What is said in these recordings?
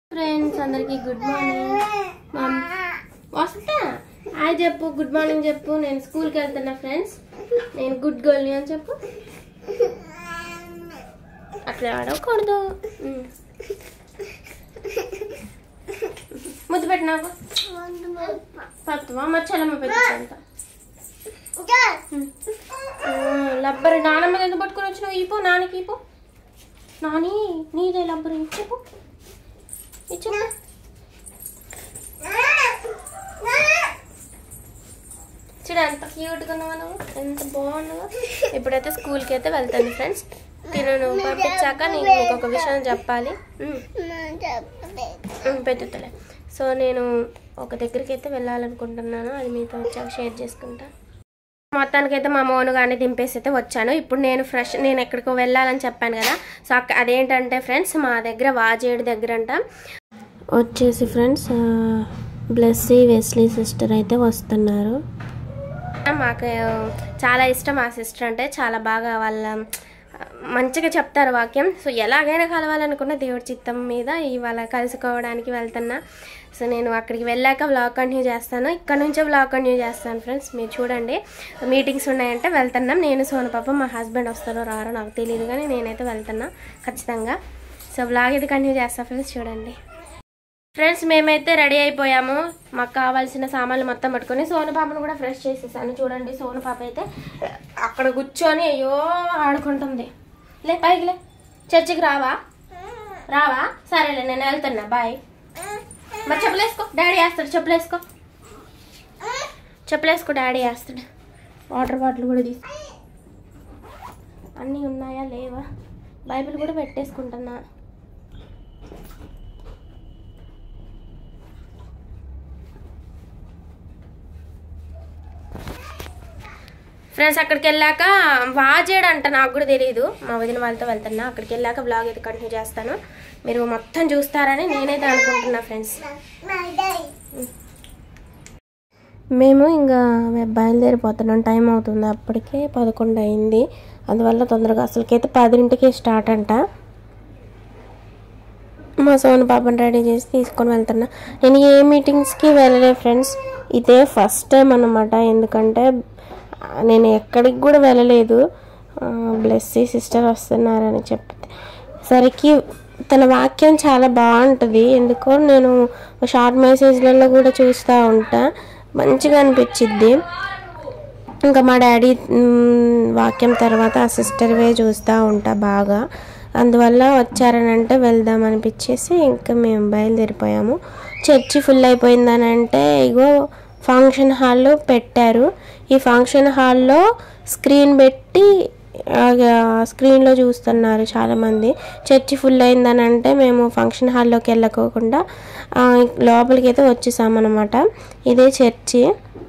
Friends అందరికి good morning మమ్ వస్తా hi చెప్పు గుడ్ మార్నింగ్ చెప్పు నేను స్కూల్కి వెళ్తున్నా ఫ్రెండ్స్ నేను గుడ్ గర్ల్ని అని చెప్పు అట్లా ఆడకూడదు ఉమ్. ముద్దు పెట్టు నాకు పత్తువా మరి చల్లమ్మ పెట్టంత లబ్బరి నానమ్మ ఎందుకు పట్టుకొని వచ్చినావు ఈపో నాన్నకి ఈపో నాని నీదే లబ్బరి చెప్పు ఇచ్చు చూడు ఎంత క్యూట్గా ఉన్నావా నువ్వు ఎంత బాగున్నావో ఇప్పుడైతే స్కూల్కి అయితే వెళ్తాను ఫ్రెండ్స్ తినను పంపించాక నేను మీకు ఒక విషయం చెప్పాలి ఉమ్, ఉమ్, పెద్దలే సో నేను ఒక దగ్గరికి అయితే వెళ్ళాలనుకుంటున్నాను అది మీతో వచ్చాక షేర్ చేసుకుంటా మొత్తానికైతే మా మోను గారిని దింపేసి అయితే వచ్చాను ఇప్పుడు నేను ఫ్రెష్ నేను ఎక్కడికో వెళ్ళాలని చెప్పాను కదా సో అక్క అదేంటంటే ఫ్రెండ్స్ మా దగ్గర వాజేడు దగ్గర అంట వచ్చేసి ఫ్రెండ్స్ బ్లెస్సీ వెస్లీ సిస్టర్ అయితే వస్తున్నారు మాకు చాలా ఇష్టం ఆ సిస్టర్ అంటే చాలా బాగా వాళ్ళ మంచిగా చెప్తారు వాక్యం సో ఎలాగైనా కలవాలనుకున్న దేవుడి చిత్తం మీద ఇవాళ కలుసుకోవడానికి వెళ్తున్నా సో నేను అక్కడికి వెళ్ళాక వ్లాగ్ కంటిన్యూ చేస్తాను ఇక్కడ నుంచే వ్లాగ్ కంటిన్యూ చేస్తాను ఫ్రెండ్స్ మీరు చూడండి మీటింగ్స్ ఉన్నాయంటే వెళ్తున్నాం నేను సోను పాప మా హస్బెండ్ వస్తారో రారో నాకు తెలియదు కానీ నేనైతే వెళ్తున్నా ఖచ్చితంగా సో వ్లాగ్ ఇది కంటిన్యూ చేస్తాను ఫ్రెండ్స్ చూడండి ఫ్రెండ్స్ మేమైతే రెడీ అయిపోయాము మాకు కావాల్సిన సామాన్లు మొత్తం పట్టుకొని సోను పాపను కూడా ఫ్రెష్ చేసేసాను చూడండి సోను పాప అయితే అక్కడ కూర్చొని అయ్యో ఆడుకుంటుంది లే పైకి లే చర్చికి రావా రావా సరేలే నేను వెళ్తున్నా బాయ్ మరి చెప్పులేసుకో డాడీ వేస్తాడు చెప్పులేసుకో చెప్పులేసుకో డాడీ వేస్తాడు వాటర్ బాటిల్ కూడా తీసు అన్నీ ఉన్నాయా లేవా బైబిల్ కూడా పెట్టేసుకుంటున్నా ఫ్రెండ్స్ అక్కడికి వెళ్ళాక వాజేడు అంట నాకు కూడా తెలియదు మా వదిన వాళ్ళతో వెళ్తున్నా అక్కడికి వెళ్ళాక బ్లాగ్ అయితే కంటిన్యూ చేస్తాను మీరు మొత్తం చూస్తారని నేనైతే అనుకుంటున్నా ఫ్రెండ్స్ మేము ఇంకా బయలుదేరిపోతున్నాం టైం అవుతుంది అప్పటికే పదకొండు అయింది అందువల్ల తొందరగా అసలుకైతే పదింటికి స్టార్ట్ అంట మా సోను పాపని రెడీ చేసి తీసుకొని వెళ్తున్నా నేను ఏ మీటింగ్స్కి వెళ్ళలేదు ఫ్రెండ్స్ ఇదే ఫస్ట్ టైం అన్నమాట ఎందుకంటే ఆ, నేను ఎక్కడికి కూడా వెళ్ళలేదు బ్లెస్సీ సిస్టర్ వస్తున్నారని చెప్తే సరికి తన వాక్యం చాలా బాగుంటుంది ఎందుకో నేను షార్ట్ మెసేజ్లలో కూడా చూస్తూ ఉంటా మంచిగా అనిపించిద్ది ఇంకా మా డాడీ మ్, వాక్యం తర్వాత ఆ సిస్టర్వే చూస్తూ ఉంటా బాగా అందువల్ల వచ్చారని అంటే వెళ్దాం అనిపించేసి ఇంకా మేము బయలుదేరిపోయాము చర్చి ఫుల్ అయిపోయిందని అంటే ఇగో ఫంక్షన్ హాల్లో పెట్టారు ఈ ఫంక్షన్ హాల్లో స్క్రీన్ పెట్టి ఆ స్క్రీన్లో చూస్తున్నారు చాలామంది చర్చి ఫుల్ అయిందని అంటే మేము ఫంక్షన్ హాల్లోకి వెళ్ళకోకుండా ఆ, లోపలికి అయితే వచ్చేసామన్నమాట ఇదే చర్చి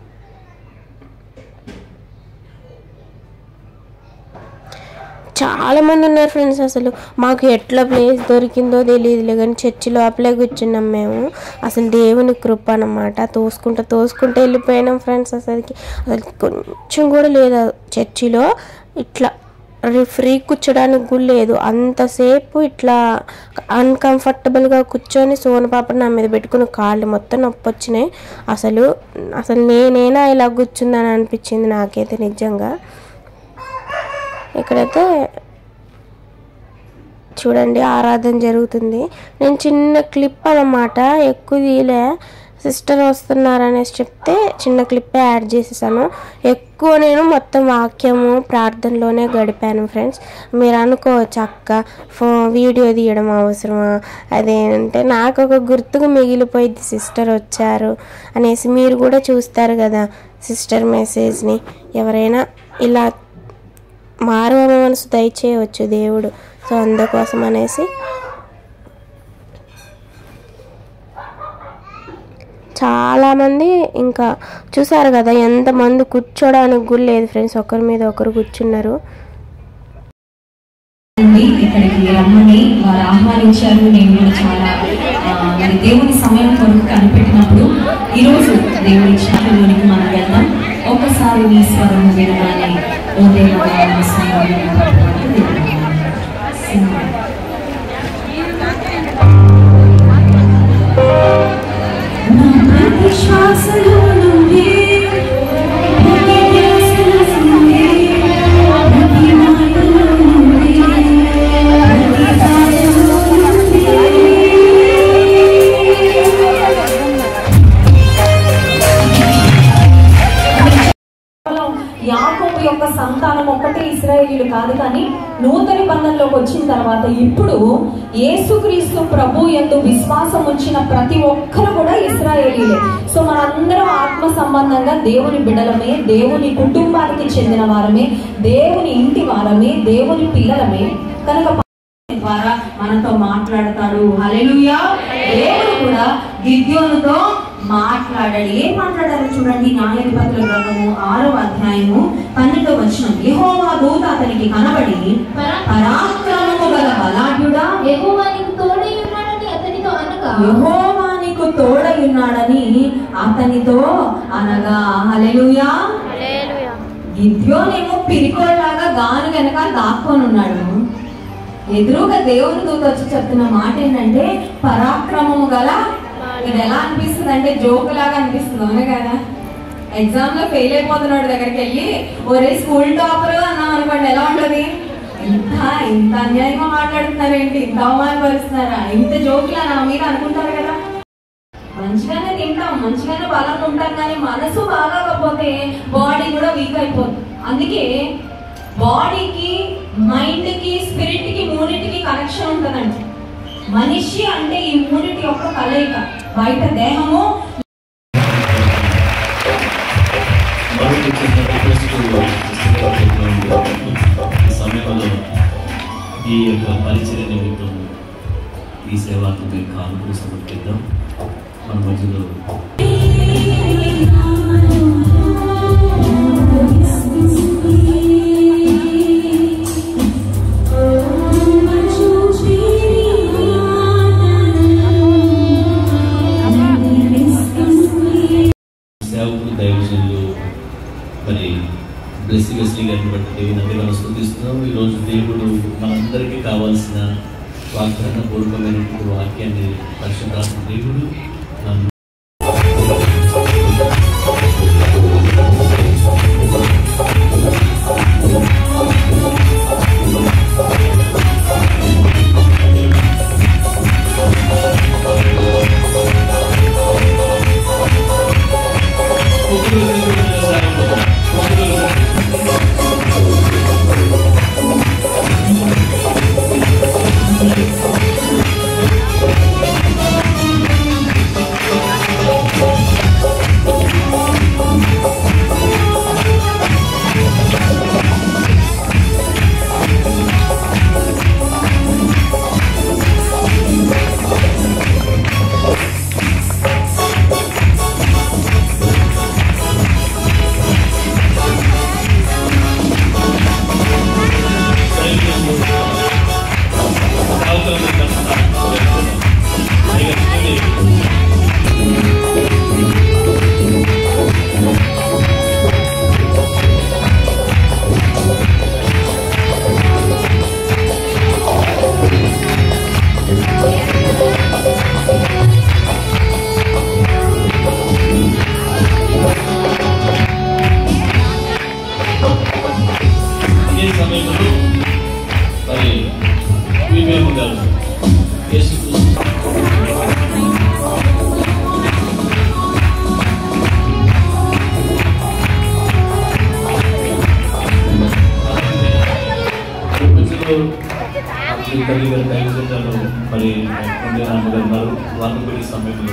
చాలా మంది ఉన్నారు ఫ్రెండ్స్ అసలు మాకు ఎట్లా ప్లేస్ దొరికిందో తెలియదులే కానీ చర్చి లోపలే కూర్చున్నాం మేము అసలు దేవుని కృప అన్నమాట తోసుకుంటూ తోసుకుంటూ వెళ్ళిపోయినాం ఫ్రెండ్స్ అసలుకి అసలు కొంచెం కూడా లేదు ఆ చర్చిలో ఇట్లా రి- ఫ్రీ కూర్చోడానికి కూడా లేదు అంతసేపు ఇట్లా అన్కంఫర్టబుల్గా కూర్చొని సోను పాప నా మీద పెట్టుకుని కాళ్ళు మొత్తం నొప్పి వచ్చినాయి అసలు అసలు నేనేనా ఇలా కూర్చుందని అనిపించింది నాకైతే నిజంగా ఇక్కడైతే చూడండి ఆరాధన జరుగుతుంది నేను చిన్న క్లిప్ అన్నమాట ఎక్కువ తీయలే సిస్టర్ వస్తున్నారనేసి చెప్తే చిన్న క్లిప్పే యాడ్ చేసేసాను ఎక్కువ నేను మొత్తం వాక్యము ప్రార్థనలోనే గడిపాను ఫ్రెండ్స్ మీరు అనుకోవచ్చు అక్క ఫో వీడియో తీయడం అవసరమా అదేంటే నాకు ఒక గుర్తుగా మిగిలిపోయింది సిస్టర్ వచ్చారు అనేసి మీరు కూడా చూస్తారు కదా సిస్టర్ మెసేజ్ని ఎవరైనా ఇలా మానవ మనసు దయచేయవచ్చు దేవుడు సో అందుకోసం అనేసి చాలామంది ఇంకా చూసారు కదా ఎంతమంది కూర్చోడానికి కూడా లేదు ఫ్రెండ్స్ ఒకరి మీద ఒకరు కూర్చున్నారు నుండి ఇక్కడికి రమ్మని వారు ఆహ్వానించారు నేను కూడా చాలా ఆ, మరి దేవుని సమయం కొరకు కనిపెట్టినప్పుడు ఈరోజు దేవుని క్షేత్రంలోనికి మనం వెళ్దాం ఒక్కసారి నీ స్వరం వినగానే ఓ దేవా నా స్వరం వినబడుతుంది. సింహం. నూతన నిబంధనలోకి వచ్చిన తర్వాత ఇప్పుడు యేసుక్రీస్తు ప్రభు ఎందు విశ్వాసం ఉంచిన ప్రతి ఒక్కరు కూడా ఇస్రాయేలీలే సో మనందరం ఆత్మ సంబంధంగా దేవుని బిడ్డలమే దేవుని కుటుంబానికి చెందిన వారమే దేవుని ఇంటి వారమే దేవుని పిల్లలమే కనుక ద్వారా మనతో మాట్లాడతాడు హల్లెలూయా దేవుడు కూడా గిద్యోనుతో మాట్లాడాడు ఏం మాట్లాడారు చూడండి న్యాయాధిపతుల గ్రంథము ఆరో అధ్యాయము పన్నెండో వచనం యెహోవా దూత అతనికి కనబడి పరాక్రమము గల బలాఢ్యుడా యెహోవా నీకు తోడై ఉన్నాడని అతనితో అనగా యెహోవా నీకు తోడై ఉన్నాడని అతనితో అనగా హల్లెలూయా హల్లెలూయా. గిద్యోనేమో పిరికోలాగా గాను వెనక దాక్కొని ఉన్నాడు ఎదురుగా దేవుని దూత వచ్చి చెప్తున్న మాట ఏంటంటే పరాక్రమము గల ఇది ఎలా అనిపిస్తుంది అంటే జోక్ లాగా అనిపిస్తుంది అవును కదా ఎగ్జామ్ లో ఫెయిల్ అయిపోతున్నాడు దగ్గరికి వెళ్ళి ఒరే స్కూల్ టాపర్ అన్నాం అనుకోండి ఎలా ఉంటది ఇంత ఇంత అన్యాయంగా మాట్లాడుతున్నారు ఏంటి ఇంత అవమానపరుస్తున్నారా ఇంత జోకులా నా మీద అనుకుంటారు కదా మంచిగానే తింటాం మంచిగానే బలంగా ఉంటాం కానీ మనసు బాగాకపోతే బాడీ కూడా వీక్ అయిపోతుంది అందుకే బాడీకి మైండ్ కి స్పిరిట్ కి మూడింటికి కనెక్షన్ ఉంటుందండి మనిషి అంటే ఈ మూడింటి యొక్క కలయిక బయట దేహము మనకు చిన్న రిక్వెస్ట్ ఈ సమయంలో ఈ యొక్క పరిచయ నిమిత్తం ఈ సేవకు మీరు కానుకలు సమర్పిద్దాం మన మధ్యలో సేవకు దైవజనులు మరి బ్లెస్సి వెస్లీ గారిని బట్టి దేవుని అందరూ మనం స్థుతిస్తున్నాం ఈరోజు దేవుడు మనందరికీ కావాల్సిన వాగ్దాన పూర్వకమైనటువంటి వాక్యాన్ని పరిశుద్ధాత్మ దేవుడు నన్ను ఈ సమయంలో మరి వివేము గారు యేసుక్రీస్తు మధ్యలో మీ తల్లి గారు దైవజనులు మరి కొండే నాన్నగారు ఉన్నారు వారిని కూడా ఈ సమయంలో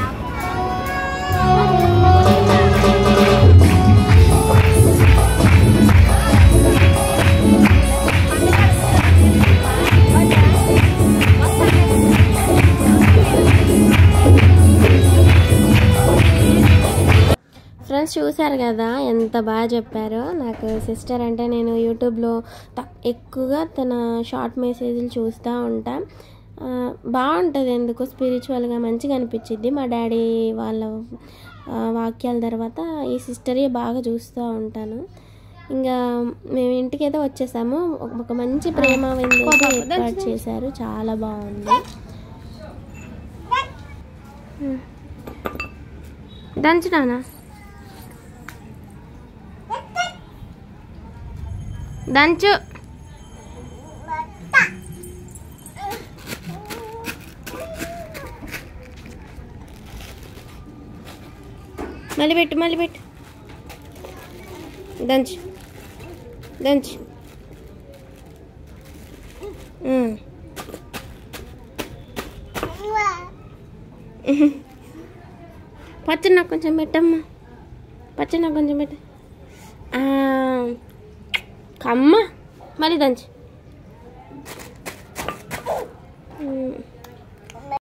ఫ్రెండ్స్ చూశారు కదా ఎంత బాగా చెప్పారో నాకు సిస్టర్ అంటే నేను యూట్యూబ్లో త- ఎక్కువగా తన షార్ట్ మెసేజ్లు చూస్తూ ఉంటా ఆ, బాగుంటుంది ఎందుకో స్పిరిచువల్గా మంచిగా అనిపించిద్ది మా డాడీ వాళ్ళ ఆ, వాక్యాల తర్వాత ఈ సిస్టరే బాగా చూస్తూ ఉంటాను ఇంకా మేము ఇంటికైతే వచ్చేసాము ఒక- ఒక మంచి ప్రేమ విందు అయితే ఏర్పాటు చేశారు చాలా బాగుంది దంచు నాన్న దంచు మళ్ళీ పెట్టు మళ్ళీ పెట్టు దంచు దంచు ఉమ్. పచ్చడి నాకు కొంచెం పెట్టమ్మా పచ్చడి నాకు కొంచెం పెట్ట ఆ, కమ్మ మళ్ళీ దంచి ఉమ్.